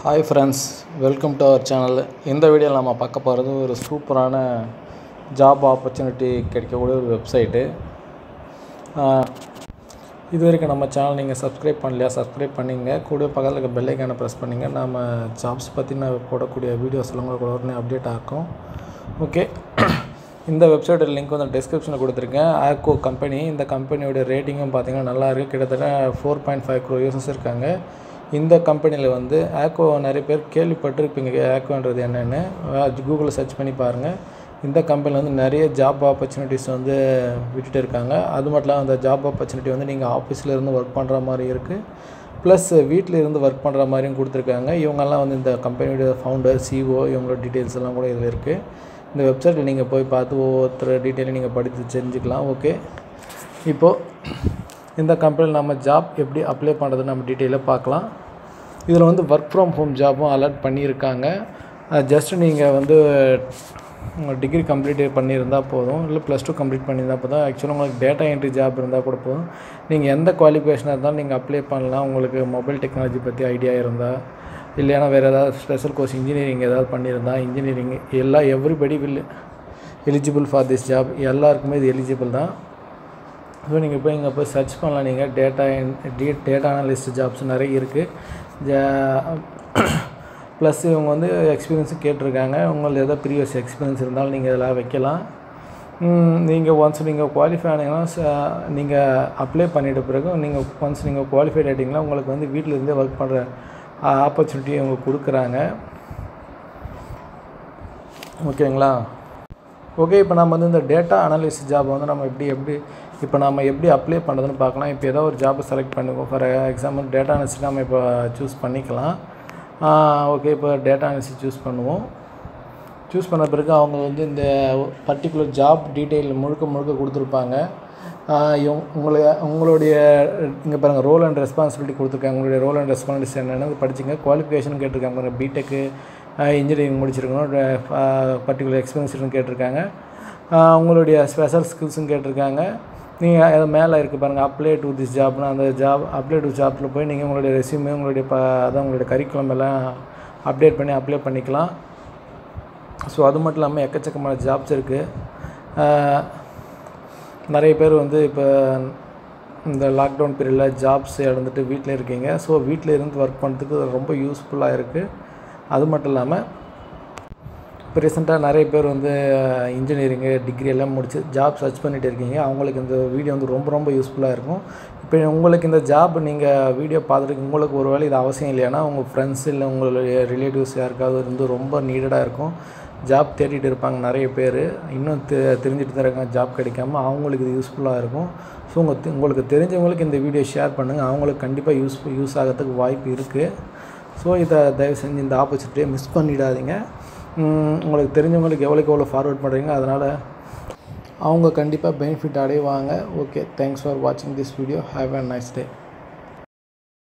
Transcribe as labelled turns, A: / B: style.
A: hi friends welcome to our channel இந்த வீடியோவில் நம்ம பார்க்க போகிறது ஒரு சூப்பரான ஜாப் ஆப்பர்ச்சுனிட்டி கிடைக்கக்கூடிய ஒரு வெப்சைட்டு இது வரைக்கும் நம்ம சேனல் நீங்கள் சப்ஸ்கிரைப் பண்ணலையா சப்ஸ்கிரைப் பண்ணிங்க கூட பக்கத்தில் இருக்க பெல் ஐக்கானை ப்ரெஸ் பண்ணிங்க நம்ம ஜாப்ஸ் பற்றின போடக்கூடிய வீடியோஸ் எல்லாம் உங்களுக்கு உடனே அப்டேட் ஆகும் ஓகே இந்த வெப்சைட்டோட லிங்க் வந்து டிஸ்கிரிப்ஷனில் கொடுத்துருக்கேன் ஆக்கோ கம்பெனி இந்த கம்பெனியோட ரேட்டிங்கும் பார்த்தீங்கன்னா நல்லா இருக்குது கிட்டத்தட்ட four point five crore users இருக்காங்க இந்த கம்பெனியில் வந்து ஆக்கோ நிறைய பேர் கேள்விப்பட்டிருப்பீங்க ஆக்கோன்றது என்னென்னு கூகுளில் சர்ச் பண்ணி பாருங்கள் இந்த கம்பெனியில் வந்து நிறைய ஜாப் ஆப்பர்ச்சுனிட்டிஸ் வந்து விட்டுட்டு இருக்காங்க அது மட்டும் இல்லாமல் அந்த ஜாப் ஆப்பர்ச்சுனிட்டி வந்து நீங்கள் ஆஃபீஸில் இருந்து ஒர்க் பண்ணுற மாதிரி இருக்குது ப்ளஸ் வீட்டில் இருந்து ஒர்க் பண்ணுற மாதிரியும் கொடுத்துருக்காங்க இவங்கெல்லாம் வந்து இந்த கம்பெனியோட ஃபவுண்டர் சிஓ இவங்களோட டீட்டெயில்ஸ் எல்லாம் கூட இதில் இருக்குது இந்த வெப்சைட்டில் நீங்கள் போய் பார்த்து ஒவ்வொருத்தர் டீட்டெயிலும் நீங்கள் படித்து தெரிஞ்சுக்கலாம் ஓகே இப்போது இந்த கம்பெனியில் நம்ம ஜாப் எப்படி அப்ளை பண்ணுறது நம்ம டீட்டெயிலாக பார்க்கலாம் இதில் வந்து ஒர்க் ஃப்ரம் ஹோம் ஜாப்பும் அலர்ட் பண்ணியிருக்காங்க ஜஸ்ட் நீங்கள் வந்து டிகிரி கம்ப்ளீட் பண்ணியிருந்தால் போதும் இல்லை ப்ளஸ் டூ கம்ப்ளீட் பண்ணியிருந்தால் போதும் ஆக்சுவலாக உங்களுக்கு டேட்டா என்ட்ரி ஜாப் இருந்தால் கூட போதும் நீங்கள் எந்த குவாலிஃபிகேஷனாக இருந்தாலும் நீங்கள் அப்ளை பண்ணலாம் உங்களுக்கு மொபைல் டெக்னாலஜி பற்றி ஐடியா இருந்தால் இல்லைன்னா வேறு ஏதாவது ஸ்பெஷல் கோர்ஸ் இன்ஜினியரிங் ஏதாவது பண்ணியிருந்தா இன்ஜினியரிங் எல்லா everybody will eligible for this job எல்லாருக்குமே இது எலிஜிபிள் தான் ஸோ நீங்கள் போய் இங்கே போய் சர்ச் பண்ணலாம் நீங்கள் டேட்டா டி டேட்டா அனலிஸ்ட் ஜாப்ஸ் நிறைய இருக்குது ப்ளஸ் இவங்க வந்து எக்ஸ்பீரியன்ஸும் கேட்டிருக்காங்க உங்களுக்கு எதாவது ப்ரீவியஸ் எக்ஸ்பீரியன்ஸ் இருந்தாலும் நீங்கள் இதெல்லாம் வைக்கலாம் நீங்கள் ஒன்ஸ் நீங்கள் குவாலிஃபை ஆனீங்கன்னா நீங்கள் அப்ளை பண்ணிட்ட பிறகு நீங்கள் ஒன்ஸ் நீங்கள் குவாலிஃபைட் ஆகிட்டிங்கன்னா உங்களுக்கு வந்து வீட்டில் இருந்தே ஒர்க் பண்ணுற ஆப்பர்ச்சுனிட்டி அவங்க கொடுக்குறாங்க ஓகேங்களா ஓகே இப்போ நம்ம வந்து இந்த டேட்டா அனலிஸ்ட் ஜாப் வந்து நம்ம எப்படி எப்படி இப்போ நம்ம எப்படி அப்ளை பண்ணுறதுன்னு பார்க்கலாம் இப்போ ஏதோ ஒரு ஜாப்பை செலக்ட் பண்ணிக்கோ ஃபார் எக்ஸாம்பிள் டேட்டா அனலிஸ்ட் நம்ம இப்போ சூஸ் பண்ணிக்கலாம் ஓகே இப்போ டேட்டா அனலிஸ்ட் சூஸ் பண்ணுவோம் சூஸ் பண்ண பிறகு அவங்க வந்து இந்த பர்டிகுலர் ஜாப் டீட்டெயில் முழுக்க முழுக்க கொடுத்துருப்பாங்க உங்களை உங்களுடைய இங்கே பாருங்கள் ரோல் அண்ட் ரெஸ்பான்சிபிலிட்டி கொடுத்துருக்காங்க உங்களுடைய ரோல் அண்ட் ரெஸ்பான்சிபிலிட்டி என்னென்னு படிச்சுங்க குவாலிஃபிகேஷன் கேட்டிருக்காங்க பிடெக்கு இன்ஜினியரிங் முடிச்சிருக்கணும் பர்டிகுலர் எக்ஸ்பீரியன்ஸ் கேட்டிருக்காங்க உங்களுடைய ஸ்பெஷல் ஸ்கில்ஸும் கேட்டிருக்காங்க நீங்கள் அது மேலே இருக்குது பாருங்கள் அப்ளை டு திஸ் ஜாப்னு அந்த ஜாப் அப்ளை டு ஜாப்பில் போய் நீங்கள் உங்களுடைய ரெசியூமே உங்களுடைய ப அதான் உங்களுடைய கரிக்குலம் எல்லாம் அப்டேட் பண்ணி அப்ளை பண்ணிக்கலாம் ஸோ அது மட்டும் இல்லாமல் எக்கச்சக்கமான ஜாப்ஸ் இருக்குது நிறைய பேர் வந்து இப்போ இந்த லாக்டவுன் பீரியடில் ஜாப்ஸ் இழந்துட்டு வீட்டில் இருக்கீங்க ஸோ வீட்டில் இருந்து ஒர்க் பண்ணுறதுக்கு ரொம்ப யூஸ்ஃபுல்லாக இருக்குது அது மட்டும் இல்லாமல் இப்போ ரீசெண்டாக நிறைய பேர் வந்து இன்ஜினியரிங்கு டிகிரி எல்லாம் முடிச்சு ஜாப் சர்ச் பண்ணிகிட்டு இருக்கீங்க அவங்களுக்கு இந்த வீடியோ வந்து ரொம்ப ரொம்ப யூஸ்ஃபுல்லாக இருக்கும் இப்போ உங்களுக்கு இந்த ஜாப் நீங்கள் வீடியோ பார்த்துட்டு உங்களுக்கு ஒரு வேளை இது அவசியம் இல்லையானா உங்கள் ஃப்ரெண்ட்ஸ் இல்லை உங்களுடைய ரிலேட்டிவ்ஸ் யாருக்காவது இருந்து ரொம்ப நீடடாக இருக்கும் ஜாப் தேடிட்டு இருப்பாங்க நிறைய பேர் இன்னும் தெ தெரிஞ்சுட்டு தான் இருக்காங்க ஜாப் கிடைக்காம அவங்களுக்கு இது யூஸ்ஃபுல்லாக இருக்கும் ஸோ உங்கள் உங்களுக்கு தெரிஞ்சவங்களுக்கு இந்த வீடியோ ஷேர் பண்ணுங்கள் அவங்களுக்கு கண்டிப்பாக யூஸ் யூஸ் ஆகிறதுக்கு வாய்ப்பு இருக்குது ஸோ இதை தயவு செஞ்சு இந்த ஆப்பர்ச்சுனிட்டியை மிஸ் பண்ணிடாதீங்க உங்களுக்கு தெரிஞ்சவங்களுக்கு எவ்வளோக்கு எவ்வளோ ஃபார்வர்ட் பண்ணுறீங்க அதனால் அவங்க கண்டிப்பாக பெனிஃபிட் அடைவாங்க ஓகே தேங்க்ஸ் ஃபார் வாட்சிங் this video have a nice day